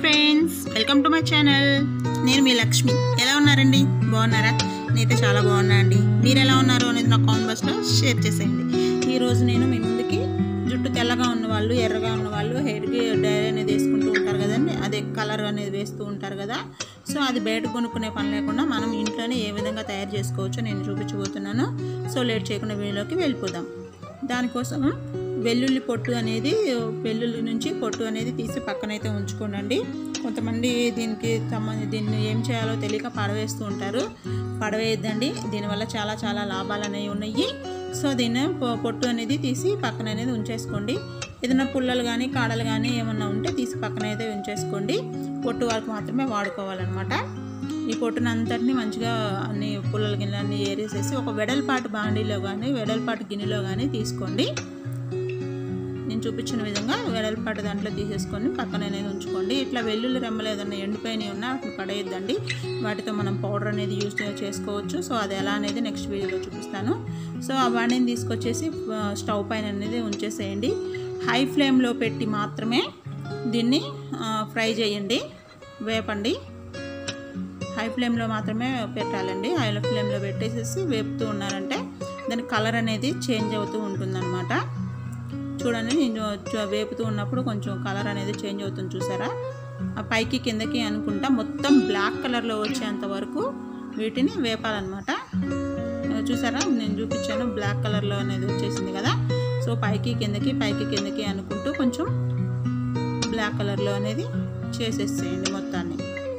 friends welcome to my channel నేను మీ లక్ష్మి ఎలా ఉన్నారండి బాగున్నారా నేనైతే చాలా బాగున్నా అండి మీరు ఎలా ఉన్నారు అనేది నా కామెంట్ బాక్స్లో షేర్ చేసేయండి ఈరోజు నేను మీ ముందుకి జుట్టు తెల్లగా ఉన్న వాళ్ళు ఎర్రగా ఉన్న వాళ్ళు హెయిర్కి డైరీ అనేది వేసుకుంటూ ఉంటారు కదండి అదే కలర్ అనేది వేస్తూ ఉంటారు కదా సో అది బయట కొనుక్కునే పని లేకుండా మనం ఇంట్లోనే ఏ విధంగా తయారు చేసుకోవచ్చో నేను చూపించబోతున్నాను సో లేట్ చేయకుండా వీడియోలోకి వెళ్ళిపోదాం దానికోసం వెల్లుల్లి పొట్టు అనేది వెల్లుల్లి నుంచి పొట్టు అనేది తీసి పక్కనైతే ఉంచుకోండి కొంతమంది దీనికి సంబంధి దీన్ని ఏం చేయాలో తెలియక పడవేస్తూ ఉంటారు పడవేయద్దండి దీనివల్ల చాలా చాలా లాభాలు అనేవి ఉన్నాయి సో దీన్ని పొ- పొట్టు అనేది తీసి పక్కన అనేది ఉంచేసుకోండి ఏదైనా పుల్లలు కానీ కాడలు కానీ ఏమన్నా ఉంటే తీసి పక్కన అయితే ఉంచేసుకోండి పొట్టు వరకు మాత్రమే వాడుకోవాలన్నమాట ఈ పొట్టును అంతటిని మంచిగా అన్ని పుల్లల గిన్నెలు అన్ని ఏరేసేసి ఒక వెడల్పాటు బాండీలో కానీ వెడల్పాటు గిన్నెలో కానీ తీసుకోండి నేను చూపించిన విధంగా వెడల్పాటు దాంట్లో తీసేసుకొని పక్కన అనేది ఉంచుకోండి ఇట్లా వెల్లుల్లి రెమ్మలు ఏదైనా ఎండిపోయినవి ఉన్నా వాటిని పడేయద్దండి వాటితో మనం పౌడర్ అనేది యూజ్ చేసుకోవచ్చు సో అది ఎలా అనేది నెక్స్ట్ వీడియోలో చూపిస్తాను సో ఆ బాండీని తీసుకొచ్చేసి ఆ, స్టవ్ పైన అనేది ఉంచేసేయండి హై ఫ్లేమ్లో పెట్టి మాత్రమే దీన్ని ఆ, ఫ్రై చేయండి వేపండి హై ఫ్లేమ్లో మాత్రమే పెట్టాలండి హై ఫ్లేమ్లో పెట్టేసేసి వేపుతూ ఉన్నారంటే దాని కలర్ అనేది చేంజ్ అవుతూ ఉంటుందన్నమాట చూడండి నేను చూ- వేపుతూ ఉన్నప్పుడు కొంచెం కలర్ అనేది చేంజ్ అవుతుంది చూసారా ఆ పైకి కిందకి అనుకుంటా మొత్తం బ్లాక్ కలర్లో వచ్చేంత వరకు వీటిని వేపాలన్నమాట ఆ, చూసారా నేను చూపించాను బ్లాక్ కలర్లో అనేది వచ్చేసింది కదా సో పైకి కిందకి పైకి కిందకి అనుకుంటూ కొంచెం బ్లాక్ కలర్లో అనేది చేసేసేయండి మొత్తాన్ని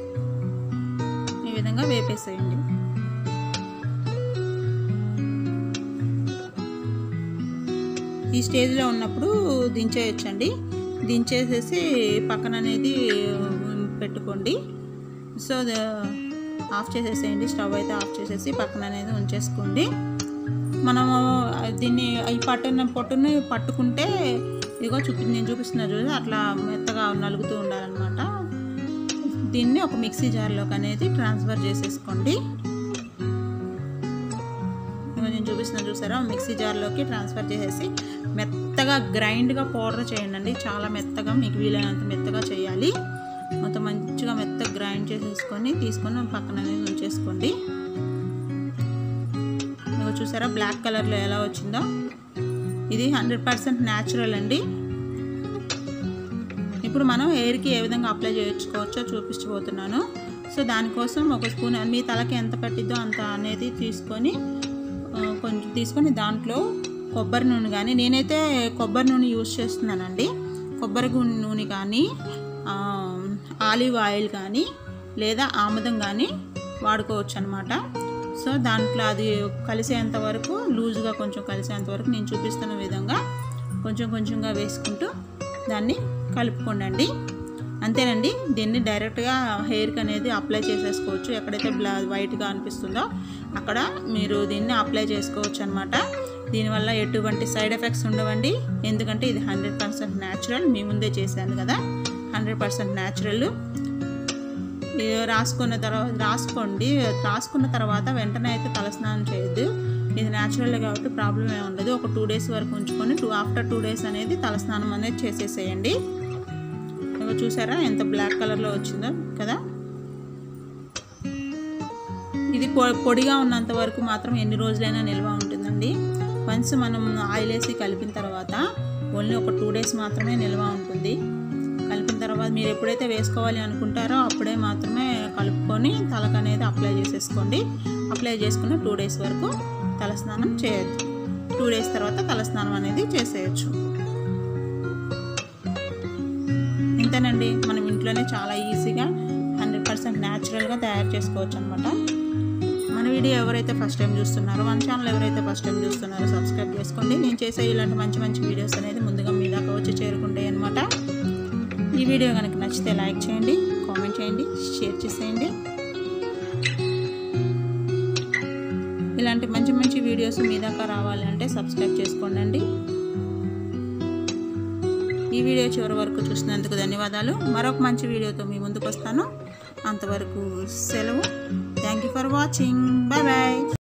ఈ విధంగా వేపేసేయండి ఈ స్టేజ్లో ఉన్నప్పుడు దించేయచ్చండి దించేసేసి పక్కన అనేది ఉమ్, పెట్టుకోండి సో ద- ఆఫ్ చేసేసేయండి స్టవ్ అయితే ఆఫ్ చేసేసి పక్కన అనేది ఉంచేసుకోండి మనము దీన్ని ఈ పట్టున పొట్టుని పట్టుకుంటే ఇదిగో చూపి నేను చూపిస్తున్నా చూసి అట్లా మెత్తగా నలుగుతూ ఉండాలన్నమాట దీన్ని ఒక మిక్సీ జార్లోకి అనేది ట్రాన్స్ఫర్ చేసేసుకోండి ఇదిగో నేను చూపిస్తున్నా చూసారా మిక్సీ జార్లోకి ట్రాన్స్ఫర్ చేసేసి మెత్తగా గ్రైండ్గా పౌడర్ చేయండి అండి చాలా మెత్తగా మీకు వీలైనంత మెత్తగా చేయాలి మొత్తం మంచిగా మెత్తగా గ్రైండ్ చేసేసుకొని తీసుకొని పక్కన అనేది ఉంచేసుకోండి ఇదిగో చూసారా బ్లాక్ కలర్లో ఎలా వచ్చిందో ఇది హండ్రెడ్ పర్సెంట్ న్యాచురల్ అండి ఇప్పుడు మనం హెయిర్కి ఏ విధంగా అప్లై చేయించుకోవచ్చో చూపించబోతున్నాను సో దానికోసం ఒక స్పూన్ మీ తలకి ఎంత పట్టిద్దో అంత అనేది తీసుకొని ఆ, కొంచెం తీసుకొని దాంట్లో కొబ్బరి నూనె కానీ నేనైతే కొబ్బరి నూనె యూజ్ చేస్తున్నానండి కొబ్బరి గు- నూనె కానీ ఆ, ఆలివ్ ఆయిల్ కానీ లేదా ఆముదం కానీ వాడుకోవచ్చు అనమాట సో దాంట్లో అది కలిసేంత వరకు లూజ్గా కొంచెం కలిసేంత వరకు నేను చూపిస్తున్న విధంగా కొంచెం కొంచెంగా వేసుకుంటూ దాన్ని కలుపుకోండి అంతేనండి దీన్ని డైరెక్ట్గా హెయిర్కి అనేది అప్లై చేసేసుకోవచ్చు ఎక్కడైతే బ్లా వైట్గా అనిపిస్తుందో అక్కడ మీరు దీన్ని అప్లై చేసుకోవచ్చు అనమాట దీనివల్ల ఎటువంటి సైడ్ ఎఫెక్ట్స్ ఉండవండి ఎందుకంటే ఇది హండ్రెడ్ పర్సెంట్ న్యాచురల్ మీ ముందే చేశాను కదా హండ్రెడ్ పర్సెంట్ న్యాచురల్ ఇది రాసుకున్న తర్వాత రాసుకోండి రాసుకున్న తర్వాత వెంటనే అయితే తలస్నానం చేయొద్దు ఇది న్యాచురల్ కాబట్టి ప్రాబ్లం ఏమి ఉండదు ఒక టూ డేస్ వరకు ఉంచుకొని టూ ఆఫ్టర్ టూ డేస్ అనేది తలస్నానం అనేది చేసేసేయండి ఇగో చూసారా ఎంత బ్లాక్ కలర్లో వచ్చిందో కదా ఇది పొ- పొడిగా ఉన్నంత వరకు మాత్రం ఎన్ని రోజులైనా నిల్వ ఉంటుందండి వన్స్ మనం ఆయిల్ వేసి కలిపిన తర్వాత ఓన్లీ ఒక టూ డేస్ మాత్రమే నిల్వ ఉంటుంది కలిపిన తర్వాత మీరు ఎప్పుడైతే వేసుకోవాలి అనుకుంటారో అప్పుడే మాత్రమే కలుపుకొని తలకు అనేది అప్లై చేసేసుకోండి అప్లై చేసుకున్న టూ డేస్ వరకు తలస్నానం చేయొద్దు టూ డేస్ తర్వాత తలస్నానం అనేది చేసేయచ్చు ఇంతేనండి మనం ఇంట్లోనే చాలా ఈజీగా హండ్రెడ్ పర్సెంట్ న్యాచురల్గా తయారు చేసుకోవచ్చు అనమాట మన వీడియో ఎవరైతే ఫస్ట్ టైం చూస్తున్నారో మన ఛానల్ ఎవరైతే ఫస్ట్ టైం చూస్తున్నారో సబ్స్క్రైబ్ చేసుకోండి నేను చేసే ఇలాంటి మంచి మంచి వీడియోస్ అనేది ముందుగా మీ దాకా వచ్చి చేరుకుంటాయి అనమాట ఈ వీడియో కనుక నచ్చితే లైక్ చేయండి కామెంట్ చేయండి షేర్ చేసేయండి ఇలాంటి మంచి మంచి వీడియోస్ మీ దాకా రావాలి అంటే సబ్స్క్రైబ్ చేసుకోండి ఈ వీడియో చివరి వరకు చూసినందుకు ధన్యవాదాలు మరొక మంచి వీడియోతో మీ ముందుకు వస్తాను అంతవరకు సెలవు thank you for watching bye bye